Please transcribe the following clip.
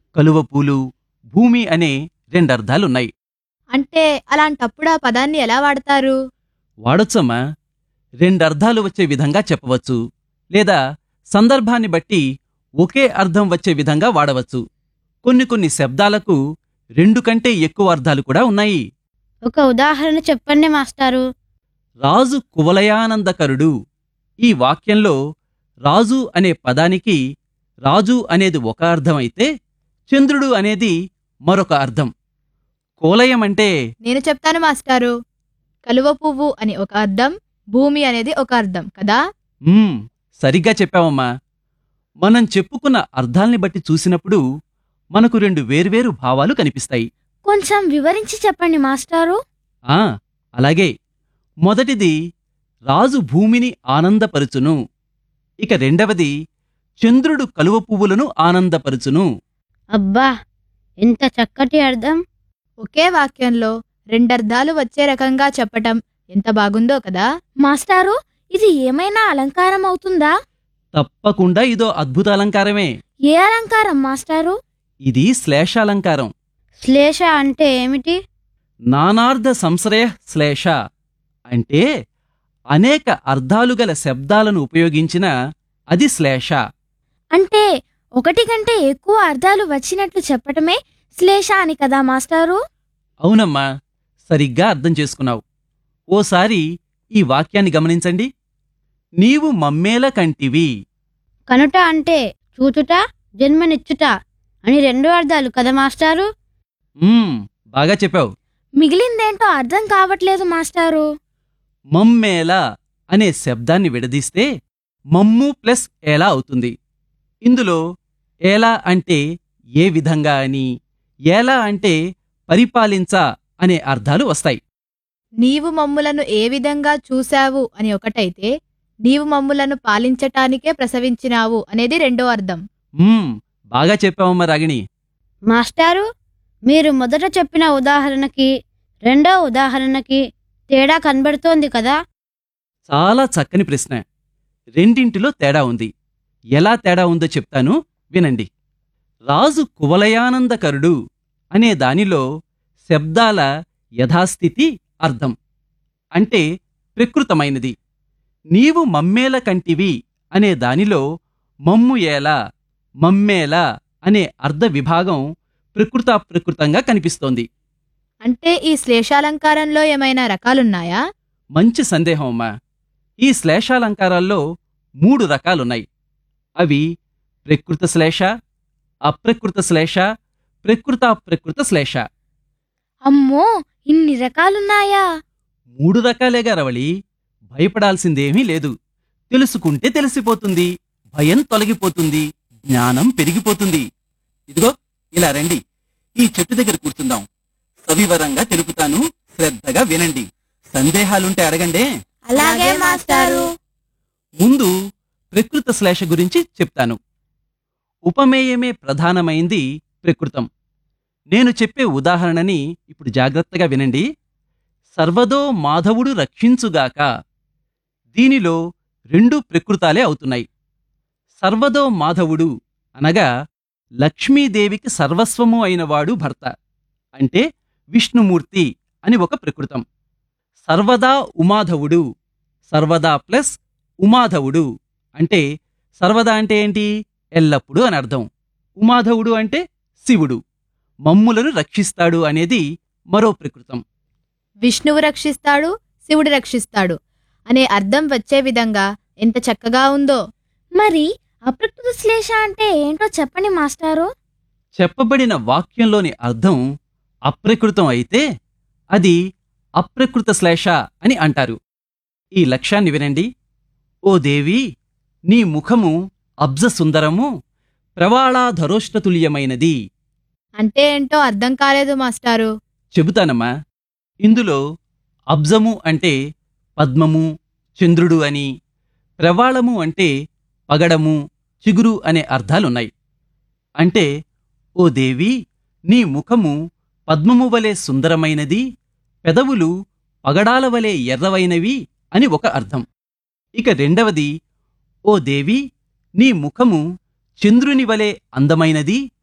కలువ పూలు భూమి అనే రెండర్థాలున్నాయి అంటే అలాంటప్పుడు ఆ పదాన్ని ఎలా వాడతారు వాడొచ్చమ్మా రెండర్థాలు వచ్చే విధంగా చెప్పవచ్చు లేదా సందర్భాన్ని బట్టి ఒకే అర్థం వచ్చే విధంగా వాడవచ్చు కొన్ని కొన్ని శబ్దాలకు రెండు కంటే ఎక్కువ అర్థాలు కూడా ఉన్నాయి ఒక ఉదాహరణ చెప్పండి మాస్టారు రాజు కువలయానందకరుడు ఈ వాక్యంలో రాజు అనే పదానికి రాజు అనేది ఒక అర్థం అయితే చంద్రుడు అనేది మరొక అర్థం కువలయం అంటే నేను చెప్తాను మాస్టారు కలువ పువ్వు అని ఒక అర్థం భూమి అనేది ఒక అర్థం కదా మ్మ్, సరిగ్గా చెప్పావమ్మా మనం చెప్పుకున్న అర్థాల్ని బట్టి చూసినప్పుడు మనకు రెండు వేర్వేరు భావాలు కనిపిస్తాయి కొంచెం వివరించి చెప్పండి మాస్టారు ఆ అలాగే మొదటిది రాజు భూమిని ఆనందపరుచును ఇక రెండవది చంద్రుడు కలువ పువ్వులను ఆనందపరుచును అబ్బా ఎంత చక్కటి అర్థం ఒకే వాక్యంలో రెండర్థాలు వచ్చే రకంగా చెప్పటం ఎంత బాగుందో కదా మాస్టారు ఇది ఏమైనా అలంకారం అవుతుందా తప్పకుండా ఇదో అద్భుత అలంకారమే ఏ అలంకారం మాస్టారు ఇది శ్లేషాలంకారం శ్లేష అంటే ఏమిటి నానార్థ సంశ్రయ శ్లేష అంటే అనేక అర్థాలు గల శబ్దాలను ఉపయోగించిన అది శ్లేష అంటే ఒకటి కంటే ఎక్కువ అర్థాలు వచ్చినట్లు చెప్పటమే శ్లేష అని కదా మాస్టారు అవునమ్మా సరిగ్గా అర్థం చేసుకున్నావు ఓసారి ఈ వాక్యాన్ని గమనించండి నీవు మమ్మేల కంటివి కనుట అంటే చూచుట జన్మనిచ్చుట అని రెండు అర్థాలు కదా మాస్టారు మ్మ్, బాగా చెప్పావు మిగిలిందేంటో అర్థం కావట్లేదు మాస్టారు మమ్మేల అనే శబ్దాన్ని విడదీస్తే మమ్ము ప్లస్ ఏలా అవుతుంది ఇందులో ఏలా అంటే ఏ విధంగా అని ఏలా అంటే పరిపాలించా అనే అర్థాలు వస్తాయి నీవు మమ్ములను ఏ విధంగా చూశావు అని ఒకటైతే నీవు మమ్ములను పాలించటానికే ప్రసవించినావు అనేది రెండో అర్థం మ్మ్, బాగా చెప్పావమ్మా రాగిణి మాస్టారు మీరు మొదట చెప్పిన ఉదాహరణకి రెండో ఉదాహరణకి తేడా కనబడుతోంది కదా చాలా చక్కని ప్రశ్న రెండింటిలో తేడా ఉంది ఎలా తేడా ఉందో చెప్తాను వినండి రాజు కువలయానందకరుడు అనే దానిలో శబ్దాల యథాస్థితి అర్థం అంటే ప్రకృతమైనది నీవు మమ్మేల కంటివి అనే దానిలో మమ్ము ఏలా మమ్మేలా అనే అర్ధ విభాగం ప్రకృతాప్రకృతంగా కనిపిస్తోంది అంటే ఈ శ్లేషాలంకారంలో ఏమైనా రకాలున్నాయా మంచి సందేహం అమ్మా ఈ శ్లేషాలంకారాల్లో మూడు రకాలున్నాయి అవి ప్రకృత శ్లేష అప్రకృత శ్లేష ప్రకృతాప్రకృత శ్లేష అమ్మో ఇన్ని రకాలున్నాయా మూడు రకాలేగా రవళి భయపడాల్సిందేమీ లేదు తెలుసుకుంటే తెలిసిపోతుంది భయం తొలగిపోతుంది జ్ఞానం పెరిగిపోతుంది ఇదిగో ఇలా రండి ఈ చెట్టు దగ్గర కూర్చుందాం సవివరంగా తెలుపుతాను శ్రద్ధగా వినండి సందేహాలుంటే అడగండే అలాగే మాస్టారు ముందు ప్రకృత శ్లేష గురించి చెప్తాను ఉపమేయమే ప్రధానమైంది ప్రకృతం నేను చెప్పే ఉదాహరణని ఇప్పుడు జాగ్రత్తగా వినండి సర్వదో మాధవుడు రక్షించుగాక దీనిలో రెండు ప్రకృతాలే అవుతున్నాయి సర్వదో మాధవుడు అనగా లక్ష్మీదేవికి సర్వస్వము అయినవాడు భర్త అంటే విష్ణుమూర్తి అని ఒక ప్రకృతం సర్వదా ఉమాధవుడు సర్వదా ప్లస్ ఉమాధవుడు అంటే సర్వదా అంటే ఏంటి ఎల్లప్పుడూ అని అర్థం ఉమాధవుడు అంటే శివుడు మమ్ములను రక్షిస్తాడు అనేది మరో ప్రకృతం విష్ణువు రక్షిస్తాడు శివుడు రక్షిస్తాడు అనే అర్థం వచ్చే విధంగా ఎంత చక్కగా ఉందో మరి అప్రకృత శ్లేష అంటే ఏంటో చెప్పండి మాస్టారు చెప్పబడిన వాక్యంలోని అర్థం అప్రకృతం అయితే అది అప్రకృత శ్లేష అని అంటారు ఈ లక్ష్యాన్ని వినండి ఓ దేవి నీ ముఖము అబ్జ సుందరము ప్రవాళాధరోష్టతుల్యమైనది అంటే ఏంటో అర్థం కాలేదు మాస్టారు చెబుతానమ్మా ఇందులో అబ్జము అంటే పద్మము చంద్రుడు అని ప్రవాళము అంటే పగడము చిగురు అనే అర్థాలున్నాయి అంటే ఓ దేవి నీ ముఖము పద్మము వలె సుందరమైనది పెదవులు పగడాల వలె ఎర్రవైనవి అని ఒక అర్థం ఇక రెండవది ఓ దేవి నీ ముఖము చంద్రుని వలె అందమైనది